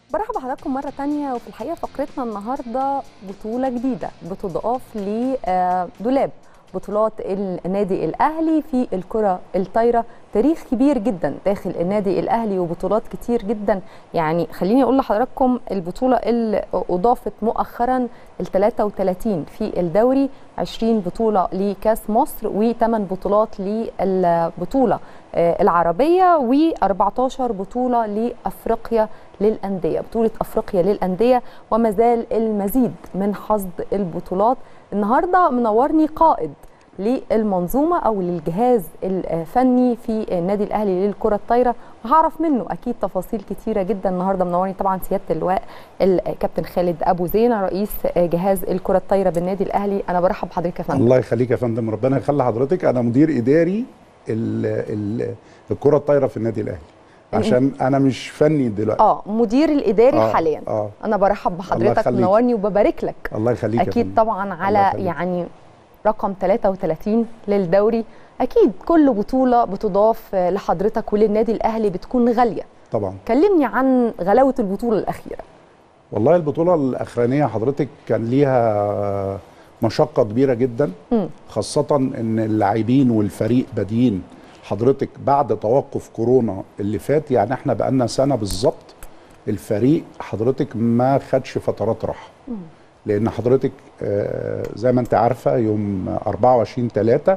برحب بحضراتكم مرة تانية وفي الحقيقة فقرتنا النهاردة بطولة جديدة بتضاف لدولاب بطولات النادي الأهلي في الكرة الطايرة تاريخ كبير جدا داخل النادي الأهلي وبطولات كتير جدا يعني خليني أقول لحضراتكم البطولة اللي أضافت مؤخرا ال 33 في الدوري 20 بطولة لكاس مصر و8 بطولات للبطولة العربية و14 بطولة لأفريقيا للأندية بطولة أفريقيا للأندية وما زال المزيد من حصد البطولات النهاردة منورني قائد للمنظومة أو للجهاز الفني في النادي الأهلي للكرة الطايرة وهعرف منه أكيد تفاصيل كتيرة جدا النهاردة منورني طبعا سيادة اللواء الكابتن خالد أبو زينة رئيس جهاز الكرة الطايرة بالنادي الأهلي أنا برحب بحضرتك يا فندم الله يخليك يا فندم ربنا يخلي حضرتك أنا مدير إداري ال ال الكرة الطايرة في النادي الأهلي عشان انا مش فني دلوقتي اه مدير الاداري آه حاليا آه. انا برحب بحضرتك منورني وببارك لك الله يخليك اكيد طبعا على يعني رقم 33 للدوري اكيد كل بطوله بتضاف لحضرتك وللنادي الاهلي بتكون غاليه طبعا كلمني عن غلاوه البطوله الاخيره والله البطوله الاخرانيه حضرتك كان ليها مشقه كبيره جدا م. خاصه ان اللاعبين والفريق بادئين حضرتك بعد توقف كورونا اللي فات يعني احنا بقالنا سنه بالظبط الفريق حضرتك ما خدش فترات راحه لان حضرتك زي ما انت عارفه يوم 24 3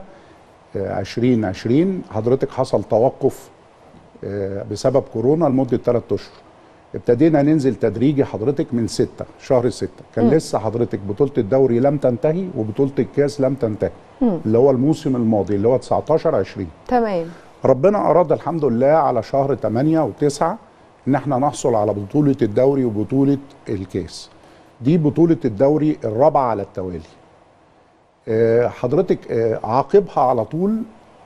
2020 حضرتك حصل توقف بسبب كورونا لمده 3 اشهر ابتدينا ننزل تدريجي حضرتك من 6 شهر 6 كان م. لسه حضرتك بطوله الدوري لم تنتهي وبطوله الكاس لم تنتهي م. اللي هو الموسم الماضي اللي هو 19 20 تمام ربنا اراد الحمد لله على شهر 8 و9 ان احنا نحصل على بطوله الدوري وبطوله الكاس دي بطوله الدوري الرابعه على التوالي أه حضرتك أه عاقبها على طول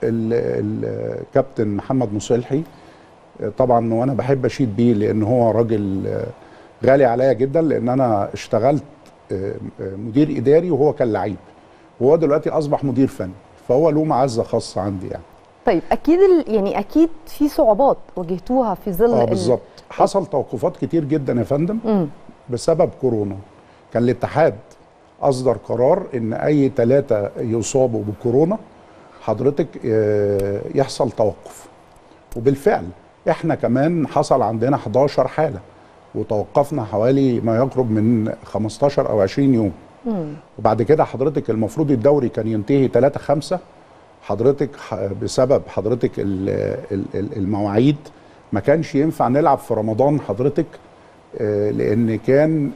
الكابتن محمد مصلحي طبعا وانا بحب اشيد بيه لان هو راجل غالي عليا جدا لان انا اشتغلت مدير اداري وهو كان لعيب وهو دلوقتي اصبح مدير فني فهو له معزه خاصه عندي يعني طيب اكيد يعني اكيد في صعوبات واجهتوها في ظل اه بالظبط حصل توقفات كتير جدا يا فندم م. بسبب كورونا كان الاتحاد اصدر قرار ان اي ثلاثه يصابوا بكورونا حضرتك يحصل توقف وبالفعل احنا كمان حصل عندنا 11 حاله وتوقفنا حوالي ما يقرب من 15 او 20 يوم مم. وبعد كده حضرتك المفروض الدوري كان ينتهي 3 5 حضرتك بسبب حضرتك المواعيد ما كانش ينفع نلعب في رمضان حضرتك لان كان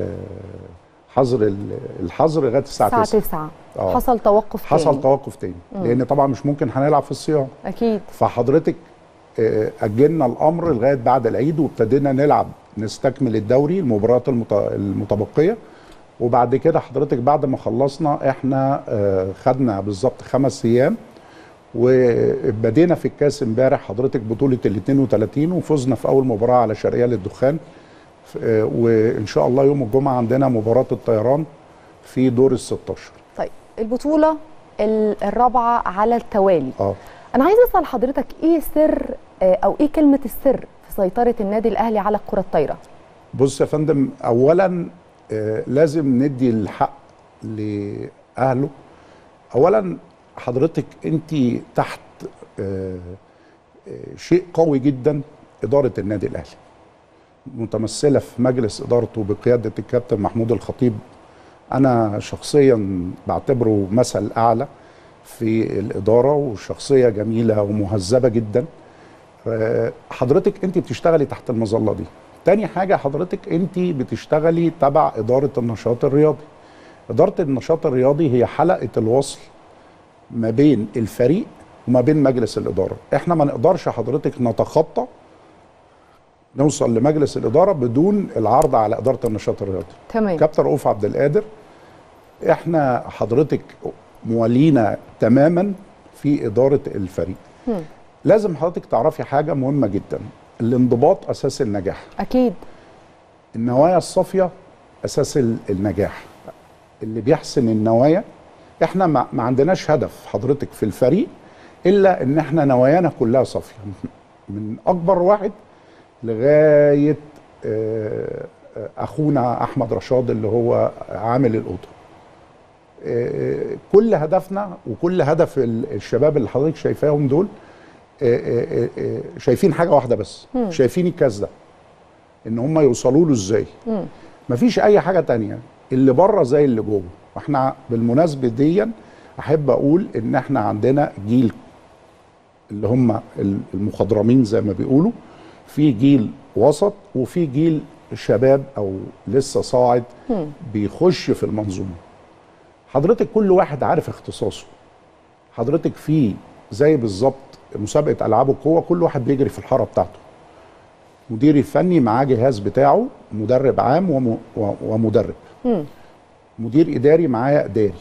حظر الحظر لغايه الساعه 9 الساعه 9 آه. حصل توقف حصل تاني. توقف تاني مم. لان طبعا مش ممكن هنلعب في الصيام اكيد فحضرتك اجلنا الامر لغايه بعد العيد وابتدينا نلعب نستكمل الدوري المباريات المتبقيه وبعد كده حضرتك بعد ما خلصنا احنا خدنا بالظبط خمس ايام وبدينا في الكاس امبارح حضرتك بطوله ال 32 وفزنا في اول مباراه على شرقيه للدخان وان شاء الله يوم الجمعه عندنا مباراه الطيران في دور ال 16 طيب البطوله الرابعه على التوالي اه انا عايز اسال حضرتك ايه سر او ايه كلمه السر في سيطره النادي الاهلي على الكره الطايره بص يا فندم اولا آه لازم ندي الحق لاهله اولا حضرتك انت تحت آه آه شيء قوي جدا اداره النادي الاهلي متمثله في مجلس ادارته بقياده الكابتن محمود الخطيب انا شخصيا بعتبره مثل اعلى في الإدارة وشخصية جميلة ومهذبة جدا حضرتك أنت بتشتغلي تحت المظلة دي تاني حاجة حضرتك أنت بتشتغلي تبع إدارة النشاط الرياضي إدارة النشاط الرياضي هي حلقة الوصل ما بين الفريق وما بين مجلس الإدارة احنا ما نقدرش حضرتك نتخطى نوصل لمجلس الإدارة بدون العرض على إدارة النشاط الرياضي تمام كابتن رؤوف عبد القادر احنا حضرتك موالينا تماما في اداره الفريق م. لازم حضرتك تعرفي حاجه مهمه جدا الانضباط اساس النجاح اكيد النوايا الصافيه اساس النجاح اللي بيحسن النوايا احنا ما عندناش هدف حضرتك في الفريق الا ان احنا نوايانا كلها صافيه من اكبر واحد لغايه آه، آه، اخونا احمد رشاد اللي هو عامل الاوضه آه، كل هدفنا وكل هدف ال- الشباب اللي حضرتك شايفاهم دول آه، آه، آه، شايفين حاجه واحده بس شايفين الكاس ده ان هم يوصلوا له ازاي مفيش اي حاجه تانية اللي بره زي اللي جوه واحنا بالمناسبه دي احب اقول ان احنا عندنا جيل اللي هم المخضرمين زي ما بيقولوا في جيل وسط وفي جيل شباب او لسه صاعد بيخش في المنظومه حضرتك كل واحد عارف اختصاصه حضرتك في زي بالظبط مسابقه العاب القوه كل واحد بيجري في الحاره بتاعته مدير الفني معاه جهاز بتاعه مدرب عام وم- و- ومدرب مدير اداري معاه اداري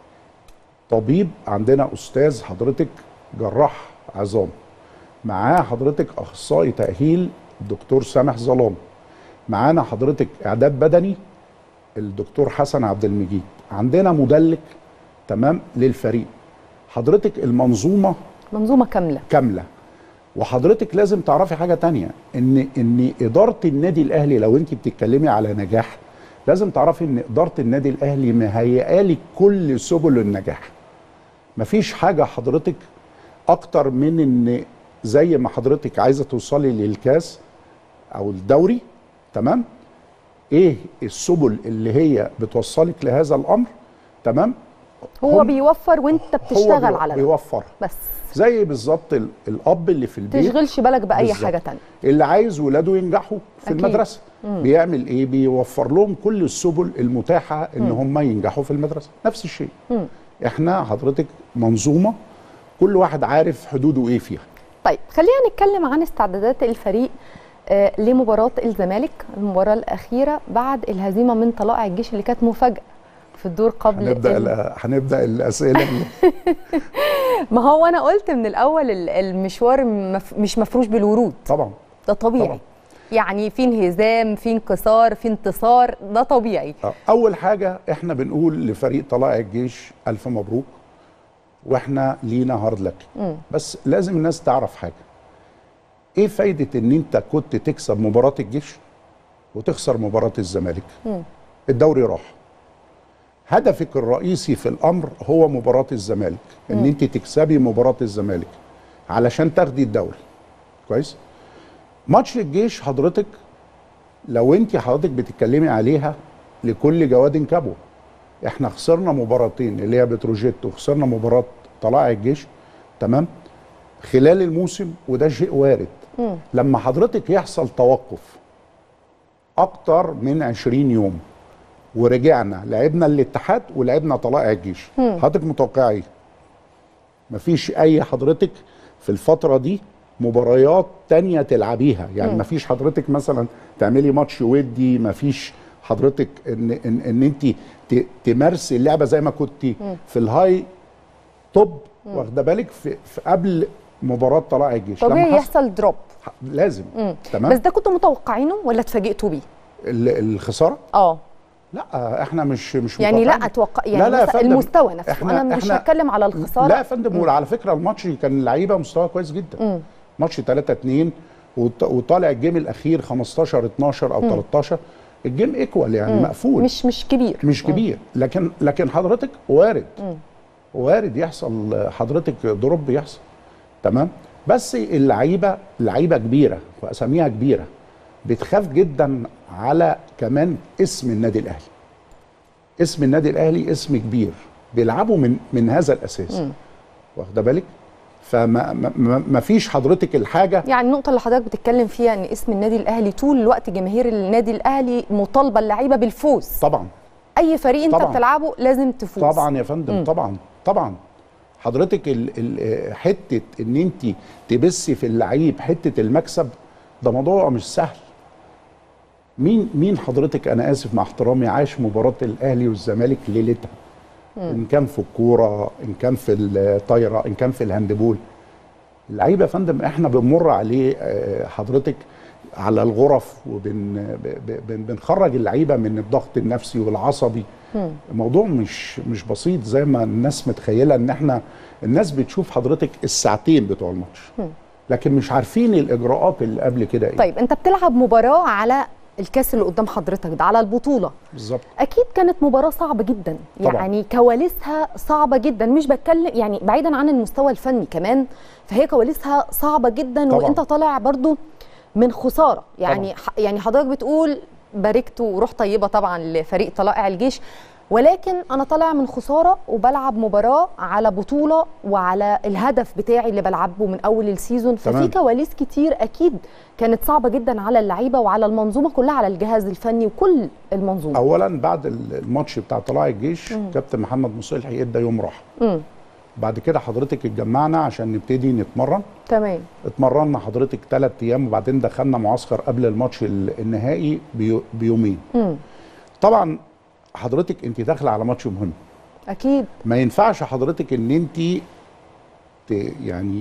طبيب عندنا استاذ حضرتك جراح عظام معاه حضرتك اخصائي تاهيل الدكتور سامح ظلام معانا حضرتك اعداد بدني الدكتور حسن عبد المجيد عندنا مدلك تمام للفريق حضرتك المنظومه منظومه كامله كامله وحضرتك لازم تعرفي حاجه تانية ان ان اداره النادي الاهلي لو انت بتتكلمي على نجاح لازم تعرفي ان اداره النادي الاهلي مهيئه لك كل سبل النجاح مفيش حاجه حضرتك اكتر من ان زي ما حضرتك عايزه توصلي للكاس او الدوري تمام ايه السبل اللي هي بتوصلك لهذا الامر تمام هو هم- بيوفر وانت هو بتشتغل بي- على ده بيوفر بس زي بالظبط ال- الاب اللي في البيت تشغلش بالك باي بالظبط. حاجه تانية اللي عايز ولاده ينجحوا في أكيد. المدرسه بيعمل ايه بيوفر لهم كل السبل المتاحه ان هم ينجحوا في المدرسه نفس الشيء احنا حضرتك منظومه كل واحد عارف حدوده ايه فيها طيب خلينا نتكلم عن استعدادات الفريق آه، لمباراة الزمالك المباراة الأخيرة بعد الهزيمة من طلائع الجيش اللي كانت مفاجأة في الدور قبل هنبدا ال- ال- هنبدا الاسئله ما هو أنا قلت من الأول ال- المشوار مف... مش مفروش بالورود طبعا ده طبيعي طبعاً. يعني في انهزام في انكسار في انتصار ده طبيعي آه، اول حاجه احنا بنقول لفريق طلائع الجيش الف مبروك واحنا لينا هارد لك بس لازم الناس تعرف حاجه ايه فايده ان انت كنت تكسب مباراه الجيش وتخسر مباراه الزمالك الدوري راح هدفك الرئيسي في الامر هو مباراه الزمالك ان انت تكسبي مباراه الزمالك علشان تاخدي الدوري كويس ماتش الجيش حضرتك لو انت حضرتك بتتكلمي عليها لكل جواد كبوه احنا خسرنا مباراتين اللي هي بتروجيت وخسرنا مباراه طلائع الجيش تمام خلال الموسم وده شيء وارد لما حضرتك يحصل توقف اكتر من 20 يوم ورجعنا لعبنا الاتحاد ولعبنا طلائع الجيش حضرتك متوقع ايه مفيش اي حضرتك في الفتره دي مباريات تانية تلعبيها يعني مفيش حضرتك مثلا تعملي ماتش ودي مفيش حضرتك ان ان, إن انت ت- تمارسي اللعبه زي ما كنت في الهاي توب واخده بالك في, في قبل مباراه طلائع الجيش طبيعي حصل- يحصل دروب لازم تمام بس ده كنتوا متوقعينه ولا اتفاجئتوا بيه ال- الخساره اه لا احنا مش مش يعني لا متوقعين. اتوقع يعني لا لا يا مثلا فندم. المستوى نفسه إحنا- انا مش إحنا- هتكلم على الخساره لا يا فندم وعلى فكره الماتش كان اللعيبه مستوى كويس جدا ماتش 3 2 وط- وطالع الجيم الاخير 15 12 او 13 الجيم ايكوال يعني مقفول مش مش كبير مش كبير لكن لكن حضرتك وارد وارد يحصل حضرتك دروب يحصل تمام بس اللعيبه لعيبه كبيره واساميها كبيره بتخاف جدا على كمان اسم النادي الاهلي اسم النادي الاهلي اسم كبير بيلعبوا من من هذا الاساس واخده بالك فما ما- ما ما فيش حضرتك الحاجه يعني النقطة اللي حضرتك بتتكلم فيها ان اسم النادي الاهلي طول الوقت جماهير النادي الاهلي مطالبة اللعيبة بالفوز طبعا اي فريق انت طبعاً. بتلعبه لازم تفوز طبعا يا فندم طبعا طبعا حضرتك ال ال حته ان انت تبثي في اللعيب حته المكسب ده موضوع مش سهل مين مين حضرتك انا اسف مع احترامي عاش مباراه الاهلي والزمالك ليلتها ان كان في الكوره ان كان في الطايره ان كان في الهاندبول اللعيبه يا فندم احنا بنمر عليه آه، حضرتك على الغرف وبن ب- ب- بن- بنخرج اللعيبه من الضغط النفسي والعصبي الموضوع مش مش بسيط زي ما الناس متخيله ان احنا الناس بتشوف حضرتك الساعتين بتوع الماتش لكن مش عارفين الاجراءات اللي قبل كده ايه طيب انت بتلعب مباراة على الكاس اللي قدام حضرتك ده على البطوله بالظبط اكيد كانت مباراه صعبه جدا طبعاً. يعني كواليسها صعبه جدا مش بتكلم يعني بعيدا عن المستوى الفني كمان فهي كواليسها صعبه جدا طبعاً. وانت طالع برضو من خساره يعني ح- يعني حضرتك بتقول باركت وروح طيبه طبعا لفريق طلائع الجيش ولكن انا طالع من خساره وبلعب مباراه على بطوله وعلى الهدف بتاعي اللي بلعبه من اول السيزون ففي تمام. كواليس كتير اكيد كانت صعبه جدا على اللعيبه وعلى المنظومه كلها على الجهاز الفني وكل المنظومه اولا بعد الماتش بتاع طلائع الجيش كابتن محمد مصلحي ادى يوم راحه امم بعد كده حضرتك اتجمعنا عشان نبتدي نتمرن تمام اتمرنا حضرتك ثلاث ايام وبعدين دخلنا معسكر قبل الماتش ال- النهائي بيو- بيومين امم طبعا حضرتك انت داخله على ماتش مهم اكيد ما ينفعش حضرتك ان انت ت- يعني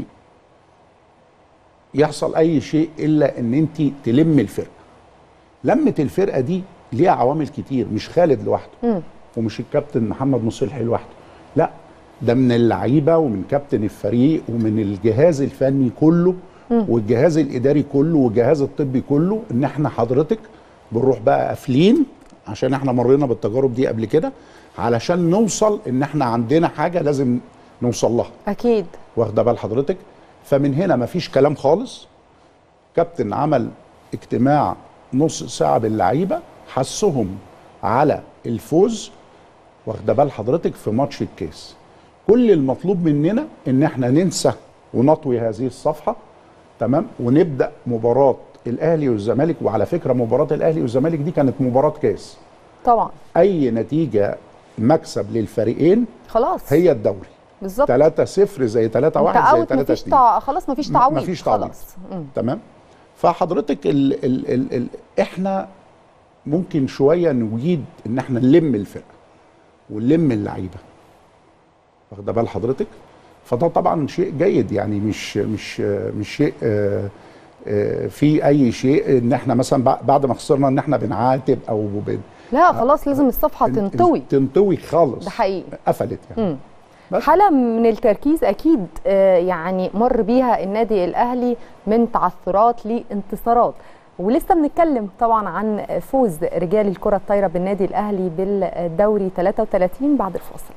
يحصل اي شيء الا ان انت تلم الفرقه لمه الفرقه دي ليها عوامل كتير مش خالد لوحده امم ومش الكابتن محمد مصلحي لوحده لا ده من اللعيبه ومن كابتن الفريق ومن الجهاز الفني كله والجهاز الاداري كله والجهاز الطبي كله ان احنا حضرتك بنروح بقى قافلين عشان احنا مرينا بالتجارب دي قبل كده علشان نوصل ان احنا عندنا حاجه لازم نوصل لها اكيد واخده بال حضرتك فمن هنا مفيش كلام خالص كابتن عمل اجتماع نص ساعه باللعيبه حسهم على الفوز واخده بال حضرتك في ماتش الكاس كل المطلوب مننا ان احنا ننسى ونطوي هذه الصفحه تمام ونبدا مباراه الاهلي والزمالك وعلى فكره مباراه الاهلي والزمالك دي كانت مباراه كاس طبعا اي نتيجه مكسب للفريقين خلاص هي الدوري بالظبط 3 0 زي 3 انت 1 زي اوت 3 مفيش 2 تع... خلاص مفيش م- تعويض مفيش تعويض. خلاص مم. تمام فحضرتك ال ال ال ال احنا ممكن شويه نجيد ان احنا نلم الفرقه ونلم اللعيبه واخده بال حضرتك فده طبعا شيء جيد يعني مش مش مش شيء آه، آه، في اي شيء ان احنا مثلا بع- بعد ما خسرنا ان احنا بنعاتب او بن لا خلاص لازم الصفحه تنطوي تنطوي خالص ده حقيقي قفلت يعني مم. بس. حالة من التركيز أكيد آه، يعني مر بيها النادي الأهلي من تعثرات لانتصارات ولسه بنتكلم طبعا عن فوز رجال الكرة الطايرة بالنادي الأهلي بالدوري 33 بعد الفاصل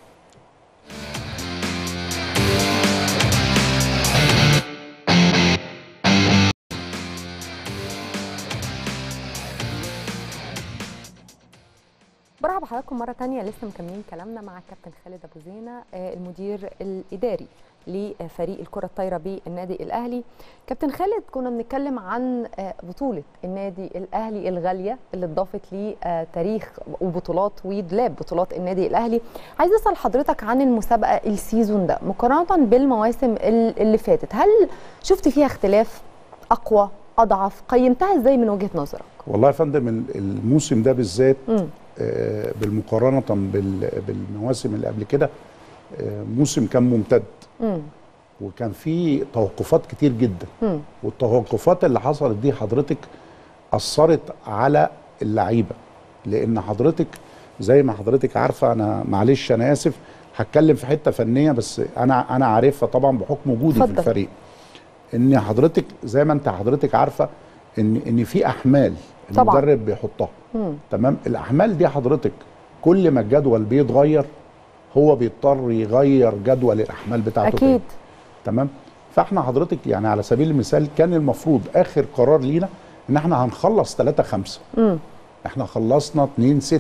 برحب بحضراتكم مرة تانية لسه مكملين كلامنا مع الكابتن خالد أبو زينة آه، المدير الإداري لفريق الكرة الطايرة بالنادي الأهلي كابتن خالد كنا بنتكلم عن آه، بطولة النادي الأهلي الغالية اللي اتضافت لتاريخ وبطولات ودولاب بطولات النادي الأهلي عايز أسأل حضرتك عن المسابقة السيزون ده مقارنة بالمواسم ال- اللي فاتت هل شفت فيها اختلاف أقوى أضعف قيمتها إزاي من وجهة نظرك؟ والله يا فندم ال- الموسم ده بالذات مم. آه، بالمقارنه بال- بالمواسم اللي قبل كده آه، موسم كان ممتد مم. وكان فيه توقفات كتير جدا مم. والتوقفات اللي حصلت دي حضرتك اثرت على اللعيبه لان حضرتك زي ما حضرتك عارفه انا معلش انا اسف هتكلم في حته فنيه بس انا انا عارفها طبعا بحكم وجودي في اتفضل. الفريق ان حضرتك زي ما انت حضرتك عارفه ان ان في احمال طبعاً. المدرب بيحطها مم. تمام الاحمال دي حضرتك كل ما الجدول بيتغير هو بيضطر يغير جدول الاحمال بتاعته أكيد تاني. تمام فاحنا حضرتك يعني على سبيل المثال كان المفروض اخر قرار لينا ان احنا هنخلص 3 5 مم. احنا خلصنا 2 6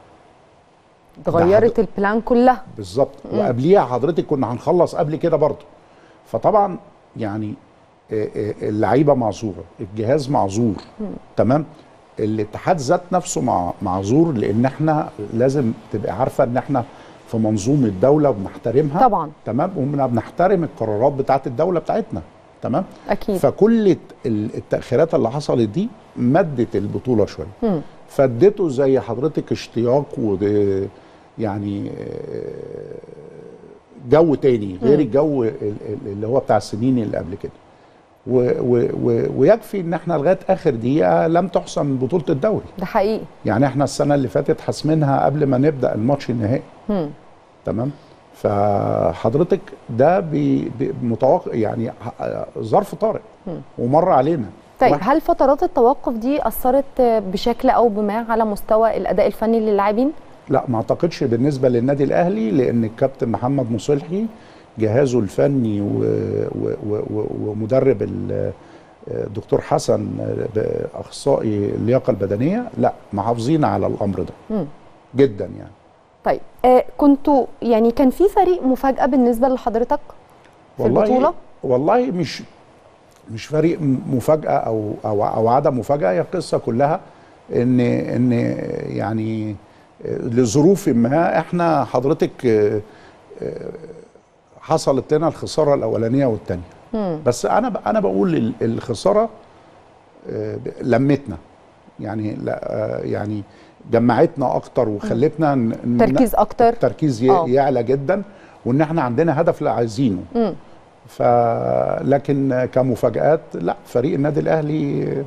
اتغيرت البلان كلها بالظبط وقبليها حضرتك كنا هنخلص قبل كده برضه فطبعا يعني آه، آه، اللعيبه معذوره الجهاز معذور تمام الاتحاد ذات نفسه مع معذور لان احنا لازم تبقى عارفه ان احنا في منظومه الدوله وبنحترمها طبعا تمام وبنحترم القرارات بتاعت الدوله بتاعتنا تمام اكيد فكل ال- التاخيرات اللي حصلت دي مدت البطوله شويه مم. فادته زي حضرتك اشتياق و يعني آه، جو تاني غير مم. الجو ال- ال- اللي هو بتاع السنين اللي قبل كده و و و ويكفي ان احنا لغايه اخر دقيقه لم تحسم بطوله الدوري ده حقيقي يعني احنا السنه اللي فاتت حاسمينها قبل ما نبدا الماتش النهائي مم. تمام فحضرتك ده بي- بي- متوقع يعني ح- ظرف طارئ مم. ومر علينا طيب واحد. هل فترات التوقف دي اثرت بشكل او بما على مستوى الاداء الفني للاعبين لا ما اعتقدش بالنسبه للنادي الاهلي لان الكابتن محمد مصلحي جهازه الفني و... و... و... و... ومدرب ال- الدكتور حسن اخصائي اللياقه البدنيه لا محافظين على الامر ده مم. جدا يعني طيب آه كنتوا يعني كان في فريق مفاجاه بالنسبه لحضرتك في البطوله والله مش مش فريق م- مفاجاه او او او عدم مفاجاه هي القصه كلها ان ان يعني لظروف ما احنا حضرتك آه، آه، حصلت لنا الخساره الاولانيه والثانيه مم. بس انا ب- انا بقول ال- الخساره آه، ب- لمتنا يعني لا آه، يعني جمعتنا اكتر وخلتنا ن- ن- تركيز اكتر التركيز ي- آه. يعلى جدا وان احنا عندنا هدف لا عايزينه مم. ف لكن كمفاجآت لا فريق النادي الاهلي آه،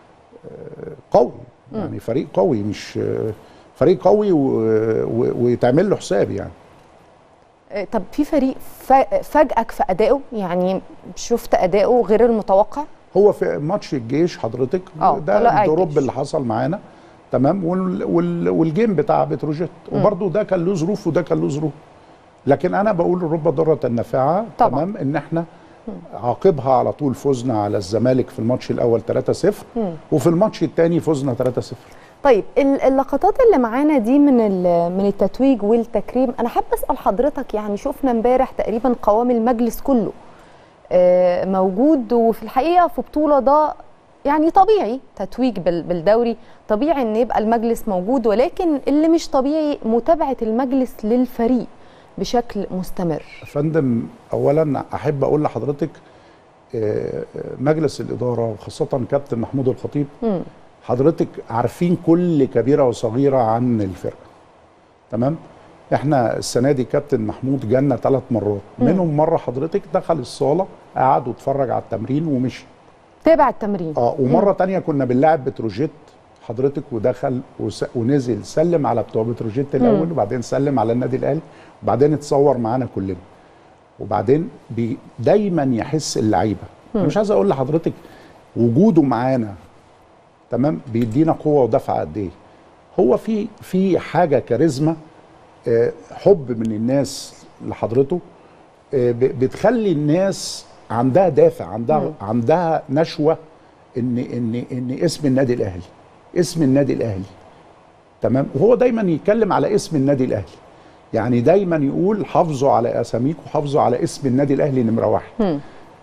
قوي يعني فريق قوي مش آه، فريق قوي و- و- ويتعمل له حساب يعني آه، طب في فريق فا- فاجئك في ادائه يعني شفت اداؤه غير المتوقع هو في ماتش الجيش حضرتك آه، ده طلائع الدروب الجيش. اللي حصل معانا تمام وال وال والجيم بتاع بتروجيت وبرده ده كان له ظروف وده كان له ظروف لكن انا بقول رب ضاره نافعه طبعاً. تمام ان احنا عاقبها على طول فزنا على الزمالك في الماتش الاول 3-0 مم. وفي الماتش الثاني فزنا 3-0 طيب ال- اللقطات اللي معانا دي من ال- من التتويج والتكريم انا حابه اسال حضرتك يعني شفنا امبارح تقريبا قوام المجلس كله آه، موجود وفي الحقيقه في بطوله ده يعني طبيعي تتويج بال- بالدوري طبيعي ان يبقى المجلس موجود ولكن اللي مش طبيعي متابعه المجلس للفريق بشكل مستمر يا فندم اولا احب اقول لحضرتك آه، مجلس الاداره وخاصه كابتن محمود الخطيب مم. حضرتك عارفين كل كبيره وصغيره عن الفرقه تمام احنا السنه دي كابتن محمود جالنا ثلاث مرات منهم مره حضرتك دخل الصاله قعد واتفرج على التمرين ومشي تابع التمرين اه ومره تانية كنا بنلعب بتروجيت حضرتك ودخل وس... ونزل سلم على بتوع بتروجيت الاول وبعدين سلم على النادي الاهلي وبعدين اتصور معانا كلنا وبعدين بي... دايما يحس اللعيبه انا مش عايز اقول لحضرتك وجوده معانا تمام بيدينا قوه ودفعه قد ايه هو في في حاجه كاريزما آه، حب من الناس لحضرته آه، ب- بتخلي الناس عندها دافع عندها عندها نشوه ان ان ان اسم النادي الاهلي اسم النادي الاهلي تمام وهو دايما يتكلم على اسم النادي الاهلي يعني دايما يقول حافظوا على اساميك وحافظوا على اسم النادي الاهلي نمره واحد مم.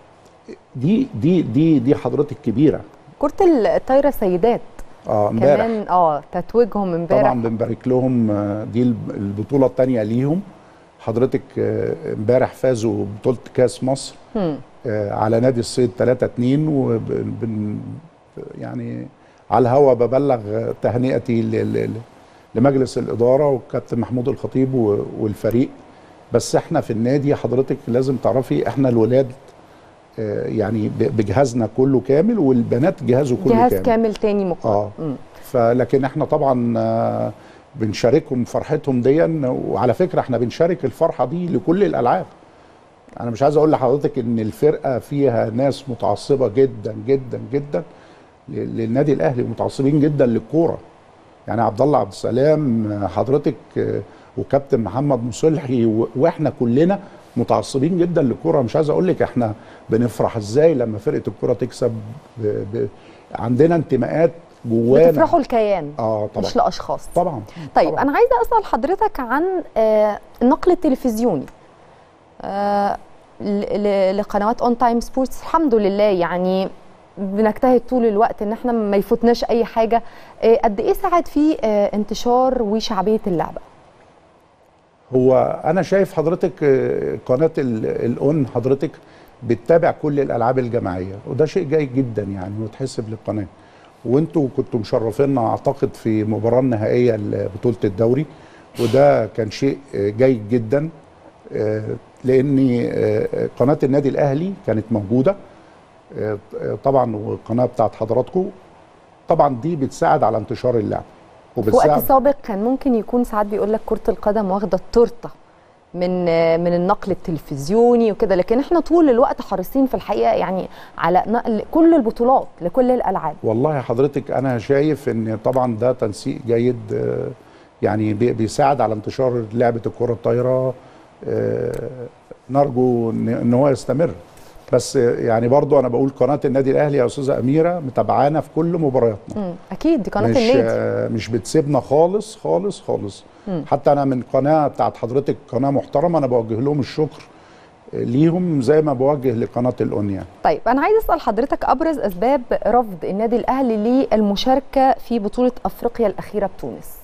دي دي دي دي حضرتك كبيره كره الطايره سيدات اه امبارح كمان اه تتويجهم امبارح طبعا بنبارك لهم آه، دي الب- البطوله الثانيه ليهم حضرتك آه، امبارح فازوا ببطوله كاس مصر مم. آه، على نادي الصيد 3 2 وبن يعني على الهوا ببلغ آه، تهنئتي ل- ل- ل- لمجلس الاداره والكابتن محمود الخطيب و- والفريق بس احنا في النادي حضرتك لازم تعرفي احنا الولاد آه، يعني ب- بجهازنا كله كامل والبنات جهازه كله جهاز كامل كامل تاني مقابل اه فلكن احنا طبعا آه، بنشاركهم فرحتهم دي وعلى فكره احنا بنشارك الفرحه دي لكل الالعاب انا مش عايز اقول لحضرتك ان الفرقه فيها ناس متعصبه جدا جدا جدا ل- للنادي الاهلي متعصبين جدا للكوره يعني عبد الله عبد السلام آه، حضرتك آه، وكابتن محمد مصلحي و- واحنا كلنا متعصبين جدا للكوره مش عايز اقول لك احنا بنفرح ازاي لما فرقه الكوره تكسب ب... ب... عندنا انتماءات جوانا بتفرحوا الكيان اه طبعا مش لاشخاص طبعا طيب طبعاً. انا عايزه اسال حضرتك عن آه، النقل التلفزيوني آه، ل- ل- لقنوات اون تايم سبورتس الحمد لله يعني بنجتهد طول الوقت ان احنا ما يفوتناش اي حاجه آه، قد ايه ساعد في آه، انتشار وشعبيه اللعبه هو انا شايف حضرتك آه، قناه ال- الاون حضرتك بتتابع كل الالعاب الجماعيه وده شيء جيد جدا يعني وتحسب للقناه وانتوا كنتوا مشرفينا اعتقد في مباراه نهائيه لبطوله الدوري وده كان شيء آه، جيد جدا آه، لان آه، قناه النادي الاهلي كانت موجوده آه، طبعا والقناه بتاعت حضراتكم طبعا دي بتساعد على انتشار اللعب في وقت سابق كان ممكن يكون ساعات بيقول لك كره القدم واخده التورته من من النقل التلفزيوني وكده لكن احنا طول الوقت حريصين في الحقيقه يعني على نقل كل البطولات لكل الالعاب والله حضرتك انا شايف ان طبعا ده تنسيق جيد آه، يعني بي- بيساعد على انتشار لعبه الكره الطايره آه، نرجو ان إن هو يستمر بس آه، يعني برضو انا بقول قناه النادي الاهلي يا استاذه اميره متابعانا في كل مبارياتنا مم. اكيد دي قناه مش النادي آه، مش بتسيبنا خالص خالص خالص حتى انا من قناه بتاعت حضرتك قناه محترمه انا بوجه لهم الشكر آه، ليهم زي ما بوجه لقناه الاونيا طيب انا عايز اسال حضرتك ابرز اسباب رفض النادي الاهلي للمشاركه في بطوله افريقيا الاخيره بتونس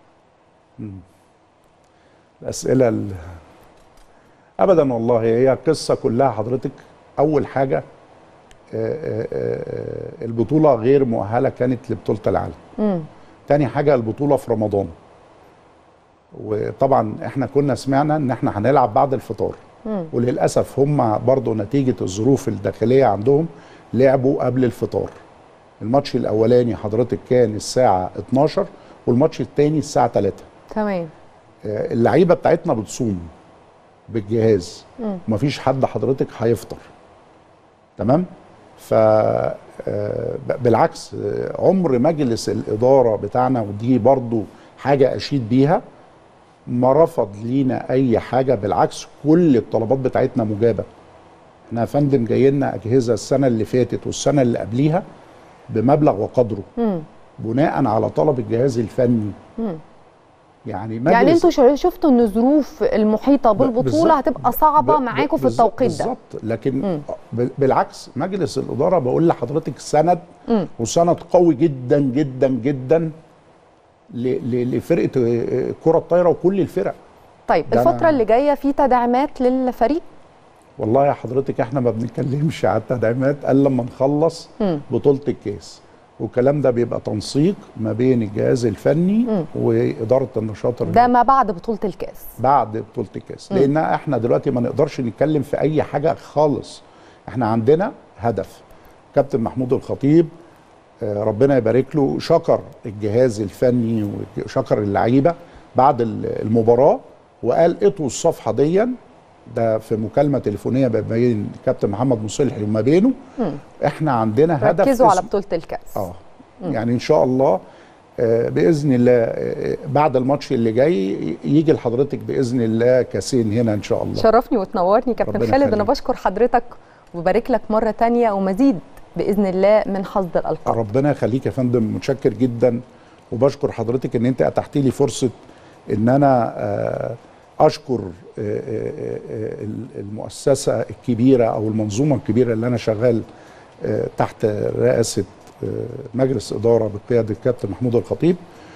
الاسئله ال... ابدا والله هي القصه كلها حضرتك اول حاجه آه، آه، آه، البطوله غير مؤهله كانت لبطوله العالم امم تاني حاجه البطوله في رمضان وطبعا احنا كنا سمعنا ان احنا هنلعب بعد الفطار مم. وللاسف هم برضو نتيجه الظروف الداخليه عندهم لعبوا قبل الفطار الماتش الاولاني حضرتك كان الساعه 12 والماتش الثاني الساعه 3 تمام آه، اللعيبه بتاعتنا بتصوم بالجهاز مم. ومفيش حد حضرتك هيفطر تمام ف آه، ب- بالعكس آه، عمر مجلس الاداره بتاعنا ودي برضو حاجه اشيد بيها ما رفض لينا اي حاجه بالعكس كل الطلبات بتاعتنا مجابه احنا يا فندم جاي لنا اجهزه السنه اللي فاتت والسنه اللي قبليها بمبلغ وقدره مم. بناء على طلب الجهاز الفني مم. يعني مجلس يعني انتوا شو- شفتوا ان الظروف المحيطه ب- بالبطوله بالظبط. هتبقى صعبه ب- معاكم في بالظ- التوقيت ده بالظبط لكن مم. ب- بالعكس مجلس الاداره بقول لحضرتك سند مم. وسند قوي جدا جدا جدا ل- ل- لفرقه آه، كره الطايره وكل الفرق طيب ده أنا- الفتره اللي جايه في تدعيمات للفريق والله يا حضرتك احنا ما بنتكلمش على التدعيمات الا لما نخلص مم. بطوله الكاس والكلام ده بيبقى تنسيق ما بين الجهاز الفني مم. واداره النشاط ده الرياضي ما بعد بطوله الكاس بعد بطوله الكاس مم. لان احنا دلوقتي ما نقدرش نتكلم في اي حاجه خالص احنا عندنا هدف كابتن محمود الخطيب آه، ربنا يبارك له شكر الجهاز الفني وشكر اللعيبه بعد ال- المباراه وقال اطووا الصفحه ديا ده في مكالمه تليفونيه ما بين كابتن محمد مصلحي وما بينه مم. احنا عندنا هدف ركزوا على اسمه- بطوله الكاس اه يعني ان شاء الله آه، باذن الله آه، بعد الماتش اللي جاي يجي لحضرتك باذن الله كاسين هنا ان شاء الله شرفني وتنورني كابتن ربنا خالد انا يخليك. بشكر حضرتك وبارك لك مره تانية ومزيد باذن الله من حظ الالقاب ربنا يخليك يا فندم متشكر جدا وبشكر حضرتك ان انت اتحت لي فرصه ان انا آه، اشكر آه، آه، آه، المؤسسه الكبيره او المنظومه الكبيره اللي انا شغال آه، تحت رئاسه آه، مجلس اداره بقياده الكابتن محمود الخطيب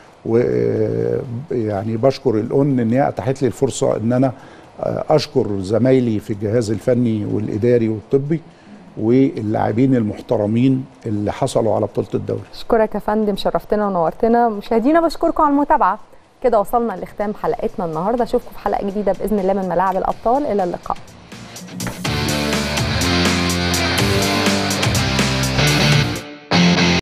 ويعني بشكر الأن ان هي اتاحت لي الفرصه ان انا آه، اشكر زمايلي في الجهاز الفني والاداري والطبي واللاعبين المحترمين اللي حصلوا على بطوله الدوري اشكرك يا فندم شرفتنا ونورتنا مشاهدينا بشكركم على المتابعه كده وصلنا لختام حلقتنا النهارده اشوفكم في حلقه جديده باذن الله من ملاعب الابطال الى اللقاء